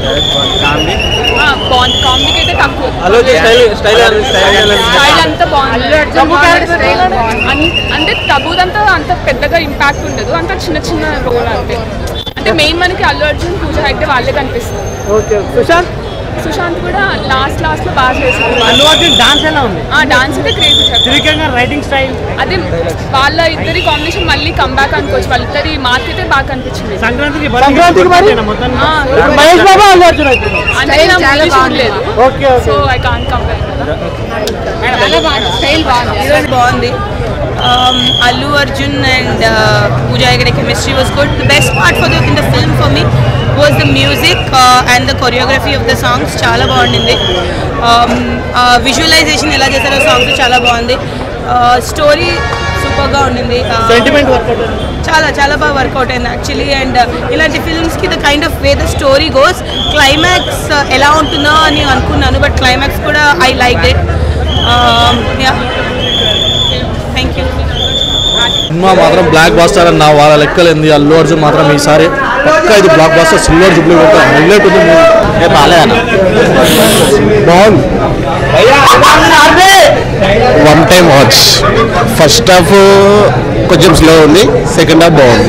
ఆ, బాగుంది కామెడీకి అయితే తక్కువ Allu Arjun style style style అంతా బాగుంది అన్- అంటే తబుదంతా అంత పెద్దగా ఇంపాక్ట్ ఉండదు అంత చిన్న చిన్న రోల్ అంతే అంటే మెయిన్ మనకి అల్లు అర్జున్ పూజ అయితే వాళ్ళే కనిపిస్తుంది ఓకే సుశాంత్ సుశాంత్ కూడా లాస్ట్ లాస్ట్ లో బాగా చేశారు అల్లు అర్జున్ డాన్స్ ఎలా ఉంది ఆ డాన్స్ అయితే క్రేజీ త్రివిక్రమ్ గారు రైటింగ్ స్టైల్ అదే వాళ్ళ ఇద్దరి కాంబినేషన్ మళ్ళీ కంబ్యాక్ అనుకోవచ్చు వాళ్ళిద్దరి మార్క్ అయితే బాగా కనిపించింది సంక్రాంతికి సంక్రాంతికి మరి మొత్తం ఆ, మహేష్ బాబు అల్లు అర్జున్ అయితే అంటే నా movie చూడలేదు okay so I can't compare కదా ఈరోజు బాగుంది Um, Allu Arjun and Pooja Hegde chemistry was good the best part for the in the film for me was the music and the choreography of the songs చాలా బాగుండింది విజువలైజేషన్ ఎలా చేశారో songs చాలా బాగుంది story సూపర్గా ఉండింది Uh, సెంటిమెంట్ వర్కౌట్ చాలా చాలా బాగా వర్కౌట్ అయింది యాక్చువల్లీ అండ్ ఇలాంటి ఫిల్మ్స్కి the kind of way the story goes climax ఎలా ఉంటుందో అని అనుకున్నాను బట్ క్లైమాక్స్ కూడా I like it thank you సినిమా మాత్రం బ్లాక్ బాస్టర్ అన్న వాళ్ళ లెక్కలేంది అల్లు అర్జున్ మాత్రం ఈసారి పక్క ఇది బ్లాక్ బాస్టర్ సిల్వర్ జుబ్లీ కొట్ట హైలైట్ ఉంది మూవీ బాగాలేదన్న బాగుంది one time watch first half కొంచెం స్లో ఉంది సెకండ్ హాఫ్ బాగుంది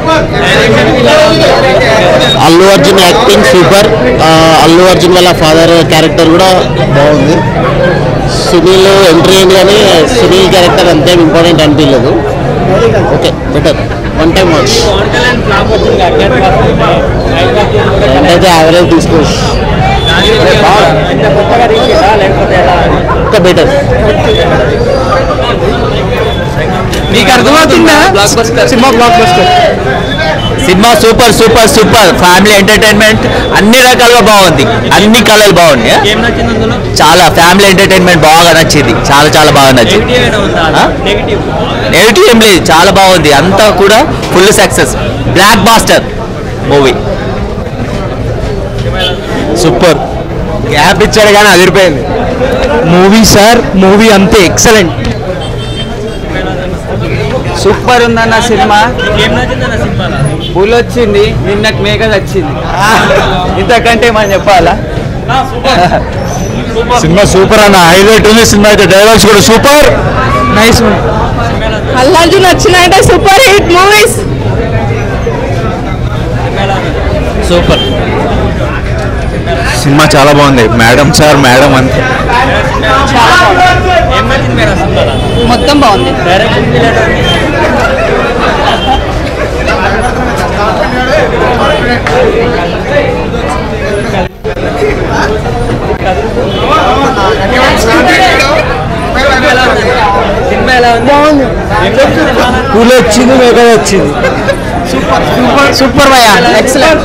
అల్లు అర్జున్ యాక్టింగ్ సూపర్ అల్లు అర్జున్ వాళ్ళ ఫాదర్ క్యారెక్టర్ కూడా బాగుంది సునీల్ ఎంట్రీ అయింది కానీ సునీల్ క్యారెక్టర్ అంతేం ఇంపార్టెంట్ అనిపించలేదు okay better one time watch అయితే యావరేజ్ తీసుకోవచ్చు ఇంకా బెటర్ మీకు అర్థమవుతుందా సినిమా బ్లాక్ బస్టర్ సినిమా super super super family entertainment అన్ని రకాలుగా బాగుంది అన్ని కళలు బాగున్నాయి ఏం నచ్చింది అందులో చాలా ఫ్యామిలీ ఎంటర్టైన్మెంట్ బాగా నచ్చింది చాలా చాలా బాగా నచ్చింది నెగిటివ్ ఏమైనా ఉందా ఆ? నెగిటివ్ నెగిటివ్ ఏం లేదు చాలా బాగుంది అంతా కూడా full success blockbuster movie super gap ఇచ్చాడు కానీ అదిరిపోయింది మూవీ సార్ మూవీ అంతే ఎక్సలెంట్ సూపర్ ఉందన్న సినిమా ఏం నచ్చిందన్న సినిమాలో పూలు వచ్చింది నిన్నకు మేక వచ్చింది ఇంతకంటే మనం చెప్పాలా సినిమా సూపర్ అన్న హైలైట్ ఉంది సినిమా అయితే డైలాగ్స్ కూడా సూపర్ నైస్ అల్లార్జున్ వచ్చినాయంటే super hit movies super cinema చాలా బాగుంది మేడం సార్ మేడం అంతే ఏం నచ్చింది మీరు ఆ సినిమాలో మొత్తం బాగుంది డైరెక్షన్ సినిమా ఎలా ఉంది బాగుంది పూలు వచ్చింది మేక వచ్చింది సూపర్ భయ ఎక్సలెంట్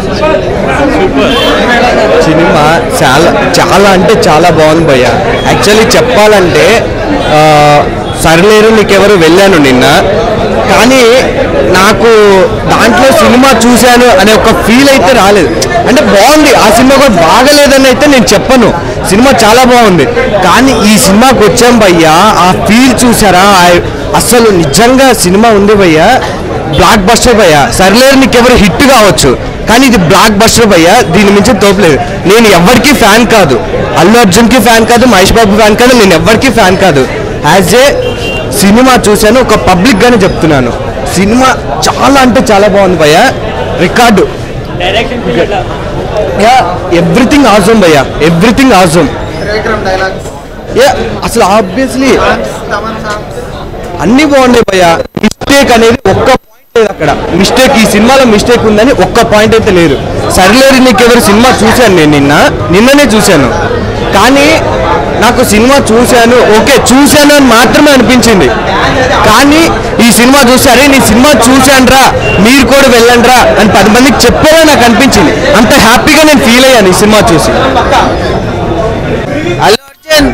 సినిమా చాలా చాలా అంటే చాలా బాగుంది భయ్య యాక్చువల్లీ చెప్పాలంటే ఆ, సరిలేరు నీకెవరు వెళ్ళాను నిన్న కానీ నాకు దాంట్లో సినిమా చూశాను అనే ఒక ఫీల్ అయితే రాలేదు అంటే బాగుంది ఆ సినిమా కూడా బాగలేదని అయితే నేను చెప్పను సినిమా చాలా బాగుంది కానీ ఈ సినిమాకి వచ్చాం భయ్యా ఆ ఫీల్ చూసారా ఆ- అసలు నిజంగా సినిమా ఉంది భయ్యా బ్లాక్ బస్టర్ భయ్యా సర్లేరు నీకెవరు హిట్ కావచ్చు కానీ ఇది బ్లాక్ బస్టర్ భయ్యా దీని మించి తోపలేదు నేను ఎవరికి ఫ్యాన్ కాదు అల్లు అర్జున్కి ఫ్యాన్ కాదు మహేష్ బాబు ఫ్యాన్ కాదు నేను ఎవరికి ఫ్యాన్ కాదు యాజ్ ఏ సినిమా చూశాను ఒక పబ్లిక్ గానే చెప్తున్నాను సినిమా చాలా అంటే చాలా బాగుంది భయ్యా రికార్డు డైరెక్షన్ ఎట్లా యా ఎవ్రీథింగ్ ఆజమ్ భయ్యా ఎవ్రీథింగ్ ఆజమ్ యా అసలు ఆబ్వియస్లీ అన్ని బాగున్నాయి భయ్యా మిస్టేక్ అనేది ఒక్క పాయింట్ లేదు అక్కడ మిస్టేక్ ఈ సినిమాలో మిస్టేక్ ఉందని ఒక్క పాయింట్ అయితే లేదు సరిలేరు నీకెవరు సినిమా చూశాను నేను నిన్న నిన్ననే చూశాను కానీ నాకు సినిమా చూశాను ఓకే చూశాను అని మాత్రమే అనిపించింది కానీ ఈ సినిమా చూసి అరే నీ సినిమా చూశానురా మీరు కూడా వెళ్ళండిరా అని పది మందికి చెప్పారా నాకు అనిపించింది అంత హ్యాపీగా నేను ఫీల్ అయ్యాను ఈ సినిమా చూసి Allu Arjun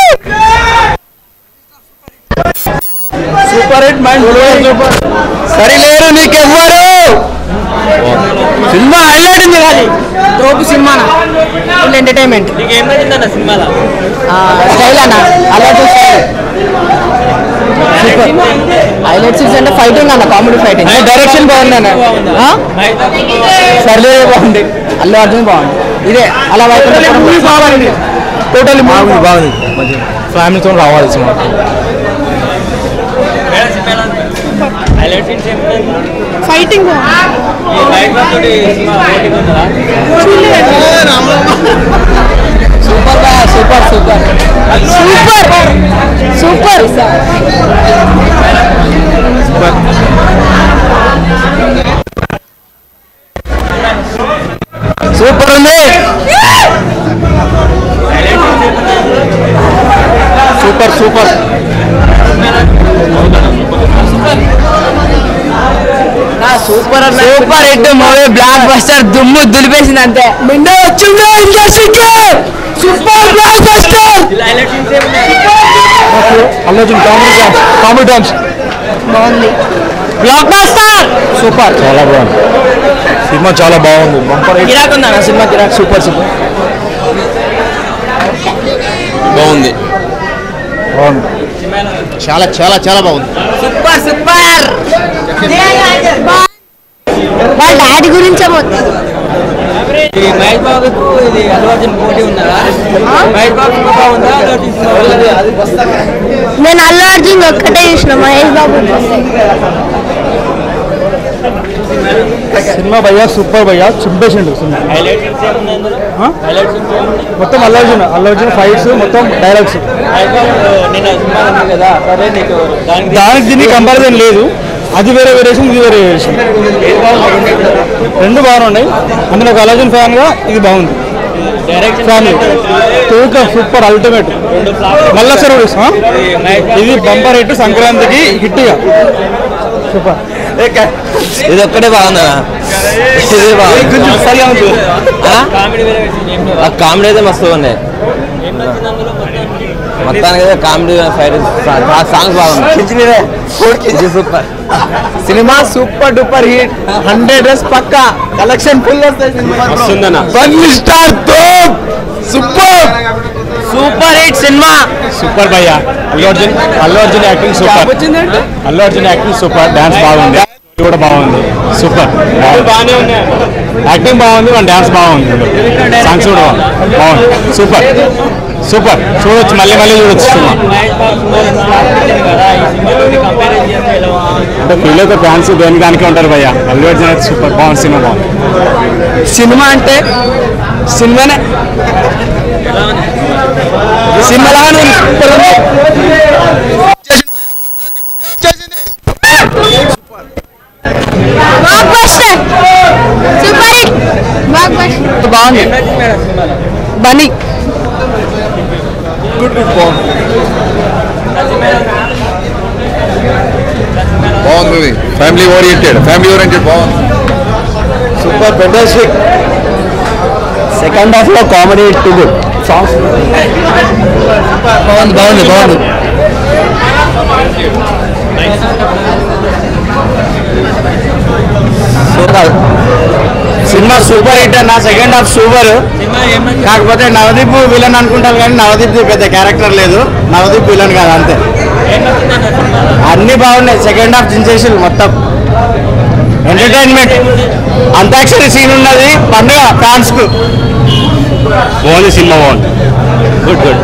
super hit mind super Sarileru Neekevvaru సినిమా హైలైట్ ఉంది కానీ తోపు సినిమా ఫుల్ ఎంటర్టైన్మెంట్ నీకు ఏం నచ్చిందన్న సినిమాలో స్టైల్ అన్న అలర్ట్ సూపర్ హైలైట్ సీన్స్ అంటే ఫైటింగ్ అన్న కామెడీ ఫైటింగ్ డైరెక్షన్ బాగుంది అన్న మహేష్ బాబు సర్లే బాగుంది అల్లు అర్జున్ బాగుంది ఇదే అలా మూవీ బాగుంది టోటల్లీ బాగుంది బాగుంది ఫ్యామిలీతో రావాలి సినిమా మేడం సినిమా ఎలా ఉంది హైలైట్ సీన్స్ ఏమున్నాయి ఫైటింగ్ ఈ బైక్ తోటి సినిమా పోటీ ఉందా super super super super super super ఉంది super super super super hit movie blockbuster దుమ్ము దులిపేసింది అంతే మిండే వచ్చింది ఇండస్ట్రీకి సూపర్ బ్లాక్ బస్టర్ ఇలా హైలైట్ సీన్స్ ఏమున్నాయి Allu Arjun comedy dance comedy dance బాగుంది బ్లాక్ బస్టర్ సూపర్ చాలా బాగుంది సినిమా చాలా బాగుంది బంపర్ గిరాక్ ఉందా సినిమా గిరాక్ సూపర్ సూపర్ బాగుంది బాగుంది చాలా చాలా చాలా బాగుంది సూపర్ సూపర్ వాళ్ళ డాడీ గురించే మొత్తం ఈ మహేష్ బాబుకు ఇది అల్లు అర్జున్ పోటీ ఉన్నదా మహేష్ బాబు సినిమా బాగుందా అల్లు అర్జున్ సినిమా బాగుందా? నేను అల్లు అర్జున్ ఒక్కటే చూసిన మహేష్ బాబు సినిమా భయ్యా సూపర్ భయ్యా చింపేసిండు సినిమా హైలైట్ సీన్స్ ఏమున్నాయి అందులో హైలైట్ సీన్స్ ఏమున్నాయి మొత్తం అల్లర్జున్ అల్లర్జున్ ఫైట్స్ మొత్తం డైలాగ్స్ మహేష్ బాబు నిన్న సినిమా ఉంది కదా సరే నీకు దానికి దానికి దీనికి కంపారిజన్ లేదు అది వేరే వేరియేషన్ ఇది వేరే వేరియేషన్ రెండు బాగున్నాయి అందులో ఒక అల్లర్జున్ ఫ్యాన్ గా ఇది బాగుంది డైరెక్షన్ ఫ్యామిలీ టూక సూపర్ అల్టిమేట్ రెండు ఫ్లాప్ మళ్ళా సర్వీస్ ఇది బంపర్ హిట్ సంక్రాంతికి హిట్గా సూపర్ ఇది ఒక్కటే బాగుందా ఇది బాగుంది సరిగా ఉంది కామెడీ వేరే ఏం లేవా? కామెడీ అయితే మస్తు ఉన్నాయి ఏం నచ్చింది అందులో మొత్తం మొత్తానికి అయితే కామెడీ ఫైర్ సాంగ్స్ బాగుంది సూపర్ సినిమా super duper hit hundred days పక్కా కలెక్షన్ ఫుల్ వస్తాయి స్టార్ సూపర్ సూపర్ హిట్ సినిమా సూపర్ భయ్య Allu Arjun Allu Arjun acting super Allu Arjun acting super dance బాగుంది ఇది కూడా బాగుంది సూపర్ బాగానే ఉన్నాయి యాక్టింగ్ బాగుంది మన డాన్స్ బాగుంది సాంగ్స్ కూడా బాగుంది బాగుంది సూపర్ సూపర్ చూడొచ్చు మళ్ళీ మళ్ళీ చూడొచ్చు సినిమా మహేష్ బాబు సినిమా ఫ్లాప్ పెట్టింది కదా ఈ సినిమాతో కంపేర్ చేస్తే ఎలా ఉంది? అంటే ఫీల్ అయితే ఫ్యాన్స్ దేని దానికే ఉంటారు భయ్య అల్లు అర్జున్ అయితే సూపర్ బాగుంది సినిమా బాగుంది సినిమా అంటే సినిమానే సినిమాలానే సూపర్ ఉంది blockbuster super hit blockbuster బాగుంది ఏం నచ్చింది మేడం సినిమాలో బనీ బాగుంది movie family oriented family oriented బాగుంది సూపర్ ఫెంటాస్టిక్ సెకండ్ హాఫ్ లో కామెడీ టు గుడ్ సాంగ్స్ బాగుంది బాగుంది బాగుంది సూపర్ సినిమా సూపర్ హిట్ అన్న సెకండ్ హాఫ్ సూపర్ సినిమా ఏం నచ్చింది కాకపోతే నవదీప్ విలన్ అనుకుంటారు కానీ నవదీప్ పెద్ద క్యారెక్టర్ లేదు నవదీప్ విలన్ కాదు అంతే ఏం నచ్చింది అన్న సినిమాలో అన్ని బాగున్నాయి సెకండ్ హాఫ్ చించేసి మొత్తం ఎంటర్టైన్మెంట్ అంతాక్షరి సీన్ ఉన్నది పండుగ ఫ్యాన్స్ కు బాగుంది సినిమా బాగుంది గుడ్ గుడ్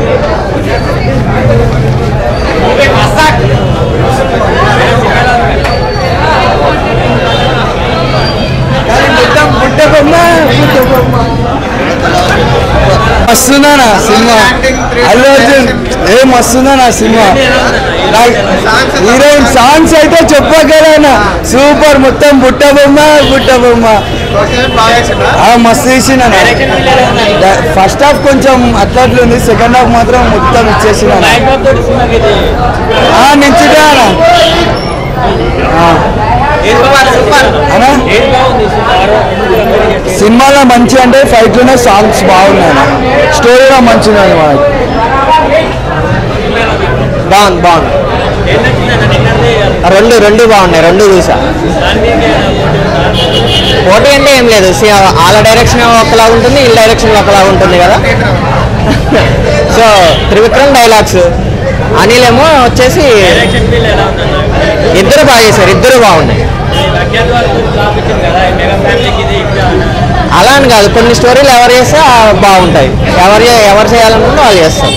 మస్తుందనా సినిమా అల్లు అర్జున్ ఏ మస్తుందనా సినిమా హీరోయిన్ సాంగ్స్ అయితే చెప్పగలనా సూపర్ మొత్తం బుట్ట బొమ్మ బుట్ట బొమ్మ ఆ, మస్తు తీసిన ఫస్ట్ హాఫ్ కొంచెం అట్లట్లు ఉంది సెకండ్ హాఫ్ మాత్రం మొత్తం ఇచ్చేసిన మహేష్ బాబు తోటి సినిమాకి ఇది నించుటే అనా ఏది బాగుంది సూపర్ అనా ఏది బాగుంది సినిమా ఎందుకు కంపేర్ చేస్తే సినిమాలో మంచి అంటే ఫైట్లోనే సాంగ్స్ బాగున్నాయి స్టోరీ కూడా మంచిగా ఉంది మనకి బాగుంది బాగుంది ఏం నచ్చింది అన్న నిన్నది రెండు రెండు బాగున్నాయి రెండు చూసా దానికి పోటీ అంటే ఏం లేదు సి- వాళ్ళ డైరెక్షన్ ఒకలాగా ఉంటుంది వీళ్ళ డైరెక్షన్ ఒకలాగా ఉంటుంది కదా సో త్రివిక్రమ్ డైలాగ్స్ అనిల్ ఏమో వచ్చేసి డైరెక్షన్ ఫీల్ ఎలా ఉందన్న ఇద్దరు బాగా చేశారు ఇద్దరు బాగున్నాయి ఈ లక్ష్యాల వరకు ఫ్లాప్ ఇచ్చింది కదా ఈ మెగా ఫ్యామిలీకి ఇది ఇట్లా అలా అని కాదు కొన్ని స్టోరీలు ఎవరు చేస్తే ఆ బాగుంటాయి ఎవరు చే- ఎవరు చేయాలనుకుంటే వాళ్ళు చేస్తారు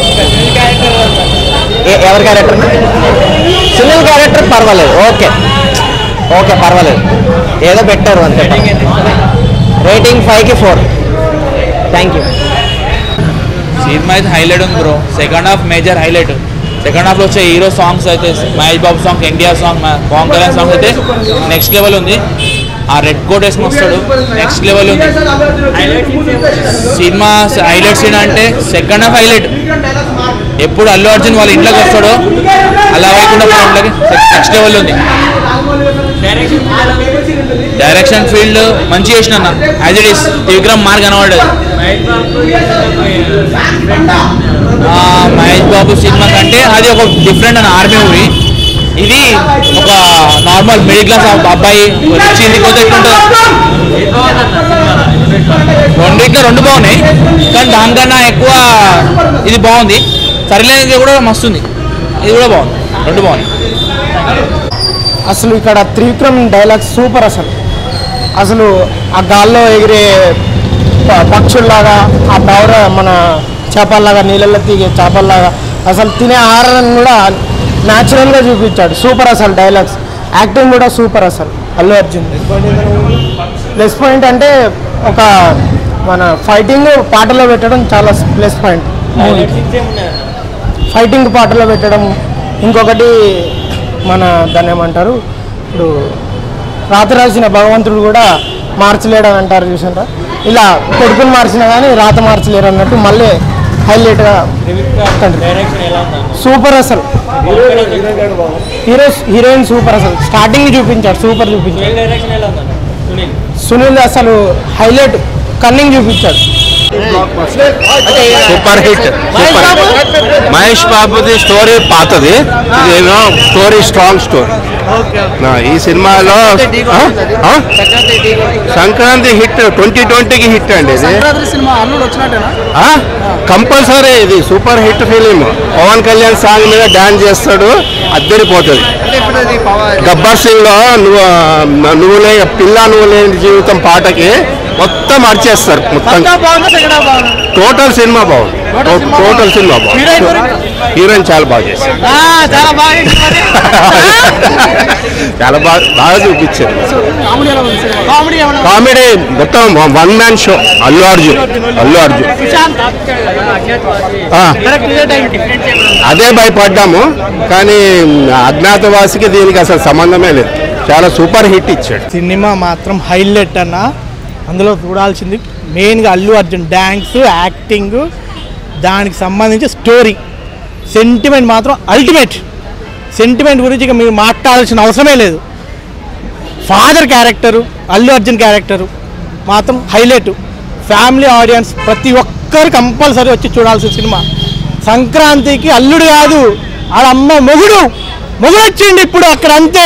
ఏ- ఎవరి క్యారెక్టర్ సునీల్ క్యారెక్టర్ పర్వాలేదు ఓకే ఓకే పర్వాలేదు ఏదో పెట్టారు అంతే రేటింగ్ ఫైవ్కి ఫోర్ థ్యాంక్ యూ సినిమా అయితే హైలైట్ ఉంది bro second half major highlight second హాఫ్లో వచ్చే హీరో సాంగ్స్ అయితే Mahesh Babu song NTR song Pawan Kalyan song అయితే నెక్స్ట్ లెవెల్ ఉంది ఆ రెడ్ కోట్ వేసుకుని వస్తాడు నెక్స్ట్ లెవెల్ ఉంది సినిమా హైలైట్ సీన్ అంటే సెకండ్ హాఫ్ హైలైట్ ఎప్పుడు అల్లు అర్జున్ వాళ్ళ ఇంట్లోకి వస్తాడో అలా వైకుండా ఇంట్లోకి నెక్స్ట్ లెవెల్ ఉంది డైరెక్షన్ ఫీల్డ్ మంచి చేసిన as it is Trivikram mark కనబడదు ఆ, మహేష్ బాబు సినిమా కంటే అది ఒక డిఫరెంట్ అని ఆర్మీ మూవీ ఇది ఒక నార్మల్ మిడిల్ క్లాస్ అబ్బాయి వచ్చింది కొద్ది రెండింటిలో రెండు బాగున్నాయి కానీ దానికన్నా ఎక్కువ ఇది బాగుంది సరిలేని కూడా మస్తుంది ఇది కూడా బాగుంది రెండు బాగుంది అసలు ఇక్కడ త్రివిక్రమ్ డైలాగ్ సూపర్ అసలు అసలు ఆ గాల్లో ఎగిరే ప- పక్షుల్లాగా ఆ పౌర మన చేపల్లాగా నీళ్ళల్లో తీగే చేపల్లాగా అసలు తినే ఆహారాన్ని కూడా న్యాచురల్గా చూపించాడు సూపర్ అసలు డైలాగ్స్ యాక్టింగ్ కూడా సూపర్ అసలు అల్లు అర్జున్ ప్లస్ పాయింట్ అంటే ఒక మన ఫైటింగ్ పాటలో పెట్టడం చాలా ప్లస్ పాయింట్ ఫైటింగ్ పాటలో పెట్టడం ఇంకొకటి మన దాన్ని ఏమంటారు ఇప్పుడు రాత రాసిన భగవంతుడు కూడా మార్చలేడు అని అంటారు చూసారా ఇలా కొడుకుని మార్చినా కానీ రాత మార్చలేరు అన్నట్టు మళ్ళీ హైలైట్గా సూపర్ అసలు హీరో హీరోయిన్ సూపర్ అసలు స్టార్టింగ్ చూపించాడు సూపర్ చూపించాడు సునీల్ అసలు హైలైట్ కన్నింగ్ చూపించాడు సూపర్ హిట్ సూపర్ మహేష్ బాబుది స్టోరీ పాతది ఇదేమో స్టోరీ స్ట్రాంగ్ స్టోరీ ఈ సినిమాలో ఆ? ఆ? సంక్రాంతి హిట్ ట్వంటీ ట్వంటీకి హిట్ అండి ఇది సినిమా అల్లుడు వచ్చినట్టేనా కంపల్సరీ ఇది super hit film Pawan Kalyan song మీద డాన్స్ చేస్తాడు అద్దరిపోతుంది గబ్బర్ సింగ్ లో నువ్వు నువ్వు లే పిల్ల నువ్వు లేని జీవితం పాటకి మొత్తం అరిచేస్తారు మొత్తం బాగుందా సెకండ్ హాఫ్ బాగుందా టోటల్ సినిమా బాగుంది టోటల్ సినిమా బాగుంది హీరోయిన్ చాలా బాగా చేశారు చాలా బాగా చాలా బాగా బాగా చూపించారు కామెడీ ఎలా ఉంది కామెడీ ఏమన్నా కామెడీ మొత్తం one man show Allu Arjun Allu Arjun ఆ, అదే భయపడ్డాము కానీ అజ్ఞాతవాసికి దీనికి అసలు సంబంధమే లేదు చాలా సూపర్ హిట్ ఇచ్చాడు సినిమా మాత్రం హైలైట్ అన్న అందులో చూడాల్సింది మెయిన్గా అల్లు అర్జున్ డ్యాన్స్ యాక్టింగ్ దానికి సంబంధించి స్టోరీ సెంటిమెంట్ మాత్రం అల్టిమేట్ సెంటిమెంట్ గురించి ఇక మీరు మాట్లాడాల్సిన అవసరమే లేదు father character Allu Arjun character మాత్రం హైలైట్ ఫ్యామిలీ ఆడియన్స్ ప్రతి ఒక్కరు కంపల్సరీ వచ్చి చూడాల్సిన సినిమా సంక్రాంతికి అల్లుడు కాదు ఆడ అమ్మ మొగుడు మొగుడు వచ్చిండు ఇప్పుడు అక్కడ అంతే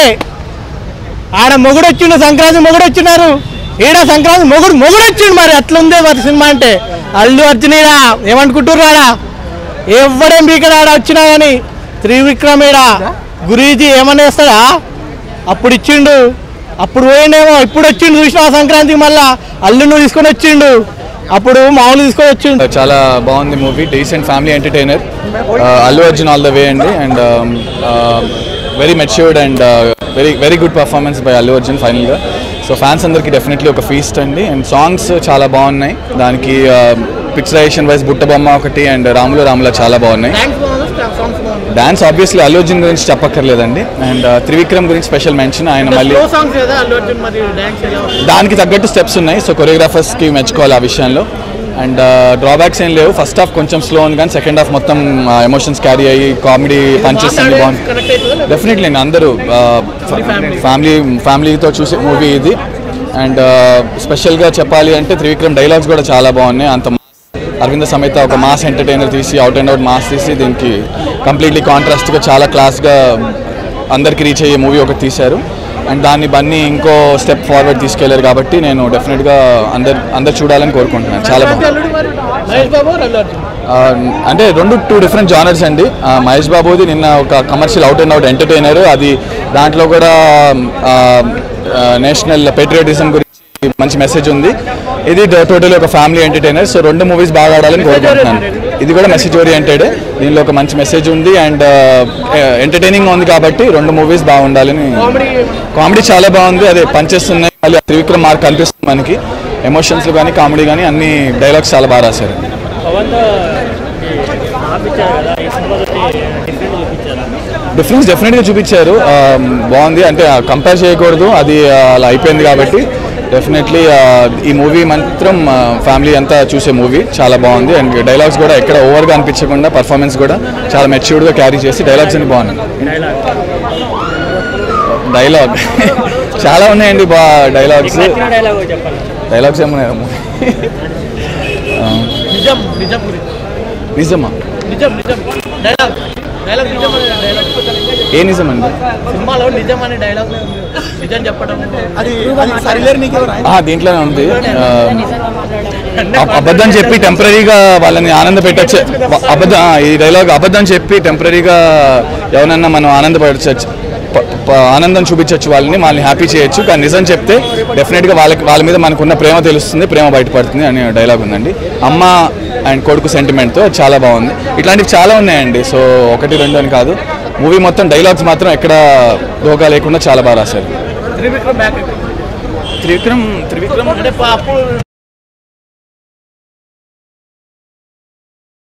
ఆడ మొగుడు వచ్చిండు సంక్రాంతి మొగుడు వచ్చినారు ఈడ సంక్రాంతి మొగుడు మొగుడు వచ్చిండు మరి అట్లుందే మరి సినిమా అంటే అల్లు అర్జున్ ఈడ ఏమనుకుంటుర్రు ఆడ ఎవడేం బీకడ ఆడ వచ్చినా కానీ త్రివిక్రమ్ ఈడ గురీజీ ఏమన్నా వేస్తాడా అప్పుడు ఇచ్చిండు అప్పుడు పోయిండేమో ఇప్పుడు వచ్చిండు చూసిన సంక్రాంతికి మళ్ళా అల్లును తీసుకొని వచ్చిండు అప్పుడు మామూలు తీసుకొని వచ్చిండు చాలా బాగుంది movie decent family entertainer Allu Arjun all the way అండి and very matured and very very good performance by Allu Arjun ఫైనల్గా సో ఫ్యాన్స్ అందరికీ డెఫినెట్లీ ఒక ఫీస్ట్ అండి అండ్ సాంగ్స్ చాలా బాగున్నాయి దానికి పిక్చరైజేషన్ వైజ్ బుట్ట బొమ్మ ఒకటి అండ్ రాములు రాముల చాలా బాగున్నాయి డాన్స్ ఆబ్వియస్లీ అల్లు అర్జున్ గురించి చెప్పక్కర్లేదండి అండ్ త్రివిక్రమ్ గురించి స్పెషల్ మెన్షన్ ఆయన మళ్ళీ సాంగ్స్ కదా అల్లు అర్జున్ మరి డాన్స్ దానికి తగ్గట్టు స్టెప్స్ ఉన్నాయి సో కొరియోగ్రాఫర్స్కి మెచ్చుకోవాలి ఆ విషయంలో అండ్ డ్రాబ్యాక్స్ ఏం లేవు ఫస్ట్ హాఫ్ కొంచెం స్లో ఉంది కానీ సెకండ్ హాఫ్ మొత్తం ఎమోషన్స్ క్యారీ అయ్యి కామెడీ పంచెస్ అన్ని బాగుంది డెఫినెట్లీ అందరూ ఫ్యామిలీ ఫ్యామిలీతో చూసే మూవీ ఇది అండ్ స్పెషల్గా చెప్పాలి అంటే త్రివిక్రమ్ డైలాగ్స్ కూడా చాలా బాగున్నాయి అంత mass. అరవింద సమేత ఒక మాస్ ఎంటర్టైనర్ తీసి అవుట్ అండ్ అవుట్ మాస్ తీసి దీనికి కంప్లీట్లీ కాంట్రాస్ట్గా చాలా క్లాస్గా అందరికి రీచ్ అయ్యే మూవీ ఒకటి తీశారు అండ్ దాన్ని బన్నీ ఇంకో స్టెప్ ఫార్వర్డ్ తీసుకెళ్లారు కాబట్టి నేను డెఫినెట్గా అందరు అందరు చూడాలని కోరుకుంటున్నాను చాలా బాగుంది మహేష్ బాబు అల్లు అర్జున్ ఆ, అంటే రెండు టూ డిఫరెంట్ జానర్స్ అండి ఆ, మహేష్ బాబుది నిన్న ఒక commercial out and out entertainer అది దాంట్లో కూడా నేషనల్ పెట్రియాటిజం గురించి మంచి మెసేజ్ ఉంది ఇది టోటల్ ఒక ఫ్యామిలీ ఎంటర్టైనర్ సో రెండు మూవీస్ బాగా ఆడాలని కోరుకుంటున్నాను ఇది కూడా మెసేజ్ ఓరియంటెడ్ దీనిలో ఒక మంచి మెసేజ్ ఉంది అండ్ ఎంటర్టైనింగ్ ఉంది కాబట్టి రెండు మూవీస్ బాగుండాలని కామెడీ చాలా బాగుంది అదే పంచెస్ ఉన్నాయి మళ్ళీ త్రివిక్రమ్ మార్క్ కనిపిస్తుంది మనకి ఎమోషన్స్ కానీ కామెడీ కానీ అన్ని డైలాగ్స్ చాలా బాగా రాశారు డిఫరెన్స్ డెఫినెట్గా చూపించారు ఆ, బాగుంది అంటే కంపేర్ చేయకూడదు అది ఆ, అలా అయిపోయింది కాబట్టి డెఫినెట్లీ ఈ మూవీ మాత్రం ఫ్యామిలీ అంతా చూసే మూవీ చాలా బాగుంది అండ్ డైలాగ్స్ కూడా ఎక్కడ ఓవర్గా అనిపించకుండా పర్ఫార్మెన్స్ కూడా చాలా మెచ్యూర్డ్గా క్యారీ చేసి డైలాగ్స్ అన్ని బాగున్నాయి డైలాగ్ చాలా ఉన్నాయండి బా డైలాగ్స్ డైలాగ్స్ ఏమున్నాయి నిజం నిజం గురించి నిజమా నిజం నిజం డైలాగ్ డైలాగ్ నిజం అనే డైలాగ్ ఏ నిజం అండి సినిమాలో నిజం అనే డైలాగ్ నిజం చెప్పడం అది సరిలేరు నీకు ఆ, దీంట్లోనే ఉంది ఆ, అబ్- అబద్ధం చెప్పి టెంపరీగా వాళ్ళని ఆనంద పెట్టచ్చు అబద్ధం ఆ, ఈ డైలాగ్ అబద్ధం చెప్పి టెంపరీగా ఎవరన్నా మనం ఆనందపడచ్చు ప- ప- ఆనందం చూపించవచ్చు వాళ్ళని వాళ్ళని హ్యాపీ చేయొచ్చు కానీ నిజం చెప్తే డెఫినెట్గా వాళ్ళకి వాళ్ళ మీద మనకున్న ప్రేమ తెలుస్తుంది ప్రేమ బయటపడుతుంది అనే డైలాగ్ ఉందండి అమ్మ అండ్ కొడుకు సెంటిమెంట్తో చాలా బాగుంది ఇట్లాంటివి చాలా ఉన్నాయండి సో ఒకటి రెండు అని కాదు మూవీ మొత్తం డైలాగ్స్ మాత్రం ఎక్కడ దోకా లేకుండా చాలా బాగా రాశారు త్రివిక్రమ్ బ్యాక్ త్రివిక్రమ్ త్రివిక్రమ్ అంటే అప్పుడు